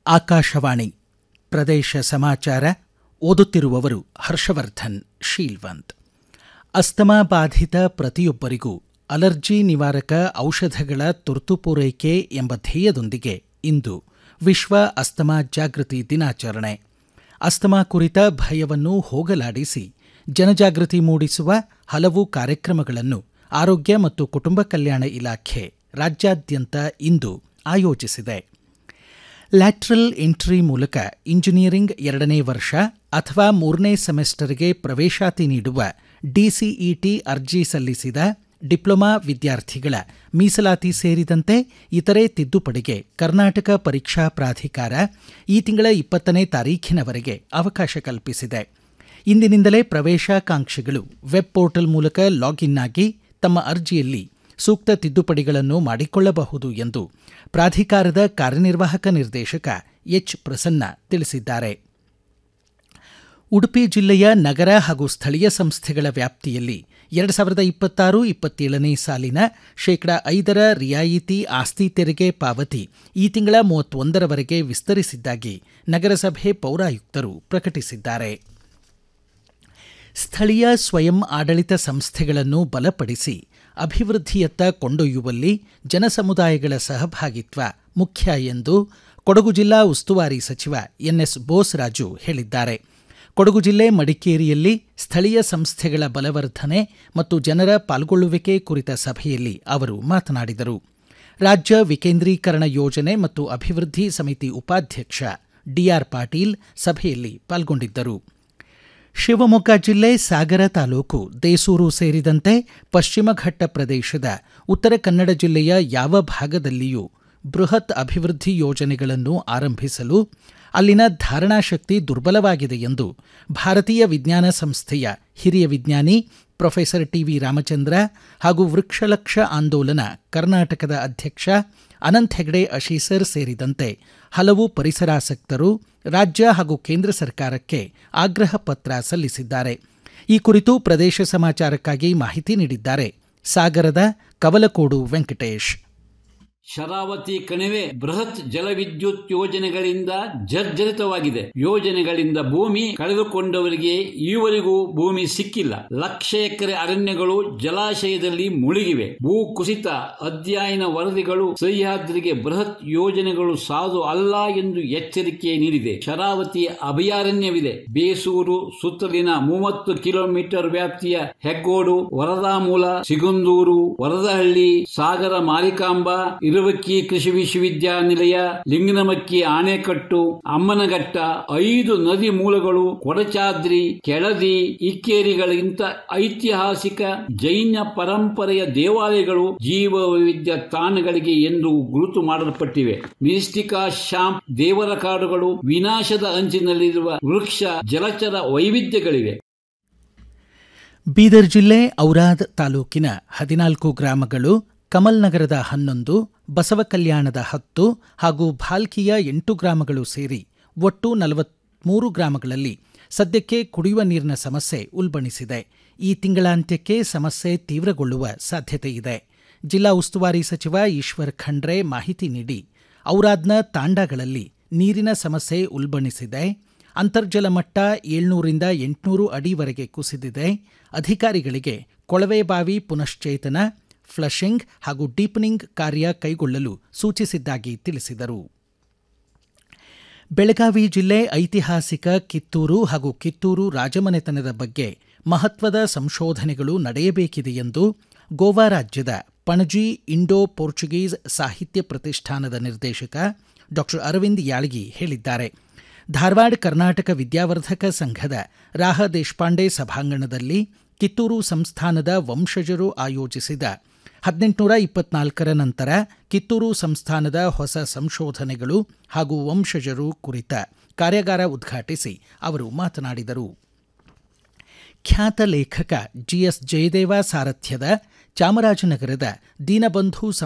ಆಕಾಶವಾಣಿ ಪ್ರದೇಶ ಸಮಾಚಾರ ಓದುತ್ತಿರುವವರು ಹರ್ಷವರ್ಧನ್ ಶೀಲ್ವಂತ್ ಅಸ್ತಮಾ ಬಾಧಿತ ಪ್ರತಿಯೊಬ್ಬರಿಗೂ ಅಲರ್ಜಿ ನಿವಾರಕ ಔಷಧಗಳ ತುರ್ತು ಪೂರೈಕೆ ಎಂಬ ಧ್ಯೇಯದೊಂದಿಗೆ ಇಂದು ವಿಶ್ವ ಅಸ್ತಮಾ ಜಾಗೃತಿ ದಿನಾಚರಣೆ ಅಸ್ತಮಾ ಕುರಿತ ಭಯವನ್ನು ಹೋಗಲಾಡಿಸಿ ಜನಜಾಗೃತಿ ಮೂಡಿಸುವ ಹಲವು ಕಾರ್ಯಕ್ರಮಗಳನ್ನು ಆರೋಗ್ಯ ಮತ್ತು ಕುಟುಂಬ ಕಲ್ಯಾಣ ಇಲಾಖೆ ರಾಜ್ಯಾದ್ಯಂತ ಇಂದು ಆಯೋಜಿಸಿದೆ ಲ್ಯಾಟ್ರಲ್ ಎಂಟ್ರಿ ಮೂಲಕ ಇಂಜಿನಿಯರಿಂಗ್ ಎರಡನೇ ವರ್ಷ ಅಥವಾ ಮೂರನೇ ಸೆಮೆಸ್ಟರ್ಗೆ ಪ್ರವೇಶಾತಿ ನೀಡುವ ಡಿಸಿಇಟಿ ಅರ್ಜಿ ಸಲ್ಲಿಸಿದ ಡಿಪ್ಲೊಮಾ ವಿದ್ಯಾರ್ಥಿಗಳ ಮೀಸಲಾತಿ ಸೇರಿದಂತೆ ಇತರೆ ತಿದ್ದುಪಡಿಗೆ ಕರ್ನಾಟಕ ಪರೀಕ್ಷಾ ಪ್ರಾಧಿಕಾರ ಈ ತಿಂಗಳ ಇಪ್ಪತ್ತನೇ ತಾರೀಖಿನವರೆಗೆ ಅವಕಾಶ ಕಲ್ಪಿಸಿದೆ ಇಂದಿನಿಂದಲೇ ಪ್ರವೇಶಾಕಾಂಕ್ಷಿಗಳು ವೆಬ್ ಪೋರ್ಟಲ್ ಮೂಲಕ ಲಾಗಿನ್ ಆಗಿ ತಮ್ಮ ಅರ್ಜಿಯಲ್ಲಿ ಸೂಕ್ತ ತಿದ್ದುಪಡಿಗಳನ್ನು ಮಾಡಿಕೊಳ್ಳಬಹುದು ಎಂದು ಪ್ರಾಧಿಕಾರದ ಕಾರ್ಯನಿರ್ವಾಹಕ ನಿರ್ದೇಶಕ ಎಚ್ ಪ್ರಸನ್ನ ತಿಳಿಸಿದ್ದಾರೆ ಉಡುಪಿ ಜಿಲ್ಲೆಯ ನಗರ ಹಾಗೂ ಸ್ಥಳೀಯ ಸಂಸ್ಥೆಗಳ ವ್ಯಾಪ್ತಿಯಲ್ಲಿ ಎರಡು ಸಾವಿರದ ಇಪ್ಪತ್ತಾರು ಇಪ್ಪತ್ತೇಳನೇ ಸಾಲಿನ ಶೇಕಡ ಐದರ ರಿಯಾಯಿತಿ ಆಸ್ತಿ ತೆರಿಗೆ ಪಾವತಿ ಈ ತಿಂಗಳ ಮೂವತ್ತೊಂದರವರೆಗೆ ವಿಸ್ತರಿಸಿದ್ದಾಗಿ ನಗರಸಭೆ ಪೌರಾಯುಕ್ತರು ಪ್ರಕಟಿಸಿದ್ದಾರೆ ಸ್ಥಳೀಯ ಸ್ವಯಂ ಆಡಳಿತ ಸಂಸ್ಥೆಗಳನ್ನು ಬಲಪಡಿಸಿ ಅಭಿವೃದ್ಧಿಯತ್ತ ಕೊಂಡೊಯ್ಯುವಲ್ಲಿ ಜನಸಮುದಾಯಗಳ ಸಹಭಾಗಿತ್ವ ಮುಖ್ಯ ಎಂದು ಕೊಡಗು ಜಿಲ್ಲಾ ಉಸ್ತುವಾರಿ ಸಚಿವ ಎನ್ಎಸ್ ಬೋಸರಾಜು ಹೇಳಿದ್ದಾರೆ ಕೊಡಗು ಜಿಲ್ಲೆ ಮಡಿಕೇರಿಯಲ್ಲಿ ಸ್ಥಳೀಯ ಸಂಸ್ಥೆಗಳ ಬಲವರ್ಧನೆ ಮತ್ತು ಜನರ ಪಾಲ್ಗೊಳ್ಳುವಿಕೆ ಕುರಿತ ಸಭೆಯಲ್ಲಿ ಅವರು ಮಾತನಾಡಿದರು ರಾಜ್ಯ ವಿಕೇಂದ್ರೀಕರಣ ಯೋಜನೆ ಮತ್ತು ಅಭಿವೃದ್ಧಿ ಸಮಿತಿ ಉಪಾಧ್ಯಕ್ಷ ಡಿಆರ್ ಪಾಟೀಲ್ ಸಭೆಯಲ್ಲಿ ಪಾಲ್ಗೊಂಡಿದ್ದರು ಶಿವಮೊಗ್ಗ ಜಿಲ್ಲೆ ಸಾಗರ ತಾಲೂಕು ದೇಸೂರು ಸೇರಿದಂತೆ ಪಶ್ಚಿಮ ಘಟ್ಟ ಪ್ರದೇಶದ ಉತ್ತರ ಕನ್ನಡ ಜಿಲ್ಲೆಯ ಯಾವ ಭಾಗದಲ್ಲಿಯೂ ಬೃಹತ್ ಅಭಿವೃದ್ಧಿ ಯೋಜನೆಗಳನ್ನು ಆರಂಭಿಸಲು ಅಲ್ಲಿನ ಧಾರಣಾಶಕ್ತಿ ದುರ್ಬಲವಾಗಿದೆ ಎಂದು ಭಾರತೀಯ ವಿಜ್ಞಾನ ಸಂಸ್ಥೆಯ ಹಿರಿಯ ವಿಜ್ಞಾನಿ ಪ್ರೊಫೆಸರ್ ಟಿವಿ ರಾಮಚಂದ್ರ ಹಾಗೂ ವೃಕ್ಷಲಕ್ಷ ಆಂದೋಲನ ಕರ್ನಾಟಕದ ಅಧ್ಯಕ್ಷ ಅನಂತ್ ಹೆಗಡೆ ಅಶೀಸರ್ ಸೇರಿದಂತೆ ಹಲವು ಪರಿಸರಾಸಕ್ತರು ರಾಜ್ಯ ಹಾಗೂ ಕೇಂದ್ರ ಸರ್ಕಾರಕ್ಕೆ ಆಗ್ರಹ ಪತ್ರ ಸಲ್ಲಿಸಿದ್ದಾರೆ ಈ ಕುರಿತು ಪ್ರದೇಶ ಸಮಾಚಾರಕ್ಕಾಗಿ ಮಾಹಿತಿ ನೀಡಿದ್ದಾರೆ ಸಾಗರದ ಕವಲಕೋಡು ವೆಂಕಟೇಶ್ ಶರಾವತಿ ಕಣಿವೆ ಬೃಹತ್ ಜಲವಿದ್ಯುತ್ ಯೋಜನೆಗಳಿಂದ ಜರ್ಜರಿತವಾಗಿದೆ ಯೋಜನೆಗಳಿಂದ ಭೂಮಿ ಕಳೆದುಕೊಂಡವರಿಗೆ ಈವರೆಗೂ ಭೂಮಿ ಸಿಕ್ಕಿಲ್ಲ ಲಕ್ಷ ಎಕರೆ ಅರಣ್ಯಗಳು ಜಲಾಶಯದಲ್ಲಿ ಮುಳುಗಿವೆ ಭೂ ಕುಸಿತ ಅಧ್ಯಯನ ವರದಿಗಳು ಸಹ್ಯಾದ್ರಿಗೆ ಬೃಹತ್ ಯೋಜನೆಗಳು ಸಾಧು ಅಲ್ಲ ಎಂದು ಎಚ್ಚರಿಕೆ ನೀಡಿದೆ ಶರಾವತಿ ಅಭಯಾರಣ್ಯವಿದೆ ಬೇಸೂರು ಸುತ್ತಲಿನ ಮೂವತ್ತು ಕಿಲೋಮೀಟರ್ ವ್ಯಾಪ್ತಿಯ ಹೆಗ್ಗೋಡು ವರದಾಮೂಲ ಸಿಗುಂದೂರು ವರದಹಳ್ಳಿ ಸಾಗರ ಮಾರಿಕಾಂಬ ಇರುವಕ್ಕಿ ಕೃಷಿ ವಿಶ್ವವಿದ್ಯಾನಿಲಯ ಲಿಂಗನಮಕ್ಕಿ ಆಣೆಕಟ್ಟು ಅಮ್ಮನಘಟ್ಟ ಐದು ನದಿ ಮೂಲಗಳು ಕೊಡಚಾದ್ರಿ ಕೆಳದಿ ಇಕ್ಕೇರಿಗಳಿಗಿಂತ ಐತಿಹಾಸಿಕ ಜೈನ ಪರಂಪರೆಯ ದೇವಾಲಯಗಳು ಜೀವ ವೈವಿಧ್ಯ ತಾಣಗಳಿಗೆ ಎಂದು ಗುರುತು ಮಾಡಲ್ಪಟ್ಟಿವೆ ಮಿಸ್ಟಿಕಾ ಶಾಂಪ್ ದೇವರ ಕಾಡುಗಳು ವಿನಾಶದ ಅಂಚಿನಲ್ಲಿರುವ ವೃಕ್ಷ ಜಲಚರ ವೈವಿಧ್ಯಗಳಿವೆ ಬೀದರ್ ಜಿಲ್ಲೆ ಔರಾದ್ ತಾಲೂಕಿನ ಹದಿನಾಲ್ಕು ಗ್ರಾಮಗಳು ಕಮಲ್ ನಗರದ ಹನ್ನೊಂದು ಬಸವ ಕಲ್ಯಾಣದ ಹತ್ತು ಹಾಗೂ ಭಾಲ್ಕಿಯ ಎಂಟು ಗ್ರಾಮಗಳು ಸೇರಿ ಒಟ್ಟು ನಲವತ್ಮೂರು ಗ್ರಾಮಗಳಲ್ಲಿ ಸದ್ಯಕ್ಕೆ ಕುಡಿಯುವ ನೀರಿನ ಸಮಸ್ಯೆ ಉಲ್ಬಣಿಸಿದೆ ಈ ತಿಂಗಳಾಂತ್ಯಕ್ಕೆ ಸಮಸ್ಯೆ ತೀವ್ರಗೊಳ್ಳುವ ಸಾಧ್ಯತೆ ಇದೆ ಜಿಲ್ಲಾ ಉಸ್ತುವಾರಿ ಸಚಿವ ಈಶ್ವರ್ ಖಂಡ್ರೆ ಮಾಹಿತಿ ನೀಡಿ ಔರಾದ್ನ ತಾಂಡಾಗಳಲ್ಲಿ ನೀರಿನ ಸಮಸ್ಯೆ ಉಲ್ಬಣಿಸಿದೆ ಅಂತರ್ಜಲ ಮಟ್ಟ ಏಳ್ನೂರಿಂದ ಎಂಟುನೂರು ಅಡಿವರೆಗೆ ಕುಸಿದಿದೆ ಅಧಿಕಾರಿಗಳಿಗೆ ಕೊಳವೆ ಬಾವಿ ಪುನಶ್ಚೇತನ ಫ್ಲಶಿಂಗ್ ಹಾಗೂ ಡೀಪನಿಂಗ್ ಕಾರ್ಯ ಕೈಗೊಳ್ಳಲು ಸೂಚಿಸಿದ್ದಾಗಿ ತಿಳಿಸಿದರು ಬೆಳಗಾವಿ ಜಿಲ್ಲೆ ಐತಿಹಾಸಿಕ ಕಿತ್ತೂರು ಹಾಗೂ ಕಿತ್ತೂರು ರಾಜಮನೆತನದ ಬಗ್ಗೆ ಮಹತ್ವದ ಸಂಶೋಧನೆಗಳು ನಡೆಯಬೇಕಿದೆ ಎಂದು ಗೋವಾ ರಾಜ್ಯದ ಪಣಜಿ ಇಂಡೋ ಪೋರ್ಚುಗೀಸ್ ಸಾಹಿತ್ಯ ಪ್ರತಿಷ್ಠಾನದ ನಿರ್ದೇಶಕ ಡಾ ಅರವಿಂದ್ ಯಾಳಗಿ ಹೇಳಿದ್ದಾರೆ ಧಾರವಾಡ ಕರ್ನಾಟಕ ವಿದ್ಯಾವರ್ಧಕ ಸಂಘದ ರಾಹ ದೇಶಪಾಂಡೆ ಸಭಾಂಗಣದಲ್ಲಿ ಕಿತ್ತೂರು ಸಂಸ್ಥಾನದ ವಂಶಜರು ಆಯೋಜಿಸಿದ ಹದಿನೆಂಟುನೂರ ಇಪ್ಪತ್ನಾಲ್ಕರ ನಂತರ ಕಿತ್ತೂರು ಸಂಸ್ಥಾನದ ಹೊಸ ಸಂಶೋಧನೆಗಳು ಹಾಗೂ ವಂಶಜರು ಕುರಿತ ಕಾರ್ಯಾಗಾರ ಉದ್ಘಾಟಿಸಿ ಅವರು ಮಾತನಾಡಿದರು ಖ್ಯಾತ ಲೇಖಕ ಜಿಎಸ್ ಜಯದೇವ ಸಾರಥ್ಯದ ಚಾಮರಾಜನಗರದ ದೀನಬಂಧು